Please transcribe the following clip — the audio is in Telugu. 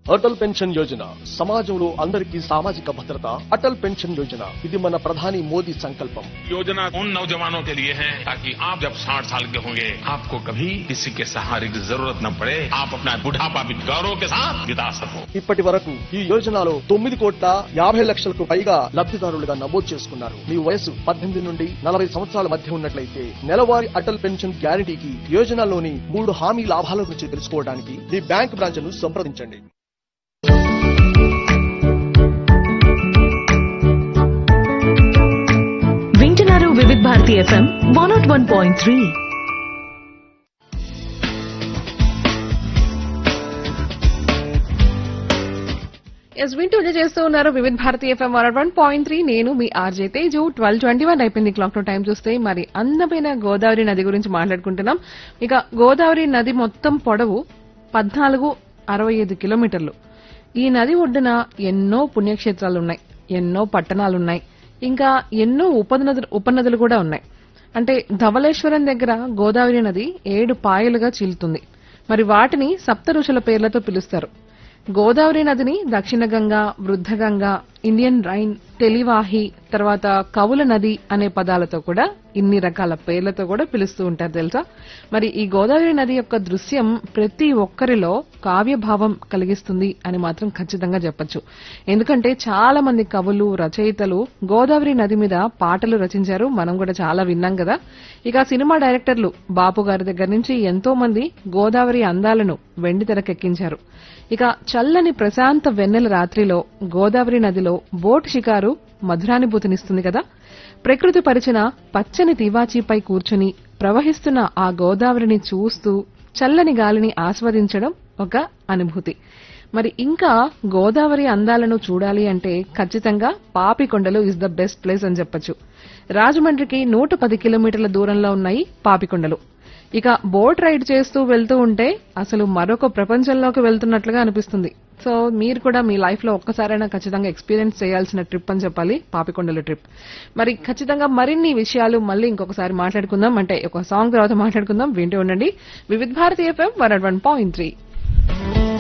అటల్ పెన్షన్ యోజన సమాజంలో అందరికీ సామాజిక భద్రత అటల్ పెన్షన్ యోజన ఇది మన ప్రధాని మోదీ సంకల్పం योजना उन नौजवानों के लिए है ताकि आप जब 60 साल के होंगे आपको कभी किसी के सहारे की जरूरत न पड़े आप अपना बुढ़ापा भी गौरव के साथ बिता सको ఇప్పటి వరకు ఈ యోజనలో తొమ్మిది కోట్ల యాభై లక్షలకు పైగా లబ్ధిదారులుగా నమోదు చేసుకున్నారు మీ వయసు పద్దెనిమిది నుండి నలభై సంవత్సరాల మధ్య ఉన్నట్లయితే నెలవారీ అటల్ పెన్షన్ గ్యారంటీకి యోజనలోని మూడు హామీ లాభాల గురించి తెలుసుకోవడానికి మీ బ్యాంక్ బ్రాంచ్ ను సంప్రదించండి వింటున్నారు Vividh Bharati FM one naught one point three ఎస్ వింటూ ఎంజాయ్ చేస్తూ ఉన్నారు Vividh Bharati FM one one point three నేను మీ RJ Teju twelve twenty one అయిపోయింది క్లాక్ లో టైం చూస్తే మరి అందమైన గోదావరి నది గురించి మాట్లాడుకుంటున్నాం ఇక గోదావరి నది మొత్తం పొడవు పద్నాలుగు అరవై ఐదు కిలోమీటర్లు ఈ నది ఒడ్డున ఎన్నో పుణ్యక్షేత్రాలు ఉన్నాయి ఎన్నో పట్టణాలు ఉన్నాయి ఇంకా ఎన్నో ఉపనదులు ఉపనదులు కూడా ఉన్నాయి అంటే ధవళేశ్వరం దగ్గర గోదావరి నది ఏడు పాయలుగా చీలుతుంది మరి వాటిని సప్త ఋషుల పేర్లతో పిలుస్తారు గోదావరి నదిని దక్షిణ గంగా వృద్ధ గంగా ఇండియన్ రైన్ తెలివాహి తర్వాత కవుల నది అనే పదాలతో కూడా ఇన్ని రకాల పేర్లతో కూడా పిలుస్తూ ఉంటారు తెలుసా మరి ఈ గోదావరి నది యొక్క దృశ్యం ప్రతి ఒక్కరిలో కావ్యభావం కలిగిస్తుంది అని మాత్రం ఖచ్చితంగా చెప్పొచ్చు ఎందుకంటే చాలా మంది కవులు రచయితలు గోదావరి నది మీద పాటలు రచించారు మనం కూడా చాలా విన్నాం కదా ఇక సినిమా డైరెక్టర్లు బాపు గారి దగ్గర నుంచి ఎంతో మంది గోదావరి అందాలను వెండి తెరకెక్కించారు ఇక చల్లని ప్రశాంత వెన్నెల రాత్రిలో గోదావరి నదిలో బోట్ షికారు మధురానుభూతినిస్తుంది కదా ప్రకృతి పరిచిన పచ్చని తివాచీపై కూర్చుని ప్రవహిస్తున్న ఆ గోదావరిని చూస్తూ చల్లని గాలిని ఆస్వాదించడం ఒక అనుభూతి మరి ఇంకా గోదావరి అందాలను చూడాలి అంటే ఖచ్చితంగా Papikondalu is the best place అని చెప్పొచ్చు రాజమండ్రికి నూట పది కిలోమీటర్ల దూరంలో ఉన్నాయి పాపికొండలు ఇక బోట్ రైడ్ చేస్తూ వెళ్తూ ఉంటే అసలు మరొక ప్రపంచంలోకి వెళ్తున్నట్లుగా అనిపిస్తుంది సో మీరు కూడా మీ లైఫ్ లో ఒక్కసారైనా ఖచ్చితంగా ఎక్స్పీరియన్స్ చేయాల్సిన ట్రిప్ అని చెప్పాలి పాపికొండల ట్రిప్ మరి ఖచ్చితంగా మరిన్ని విషయాలు మళ్ళీ ఇంకొకసారి మాట్లాడుకుందాం అంటే ఒక సాంగ్ తర్వాత మాట్లాడుకుందాం వింటూ ఉండండి Vividh Bharati FM one one point three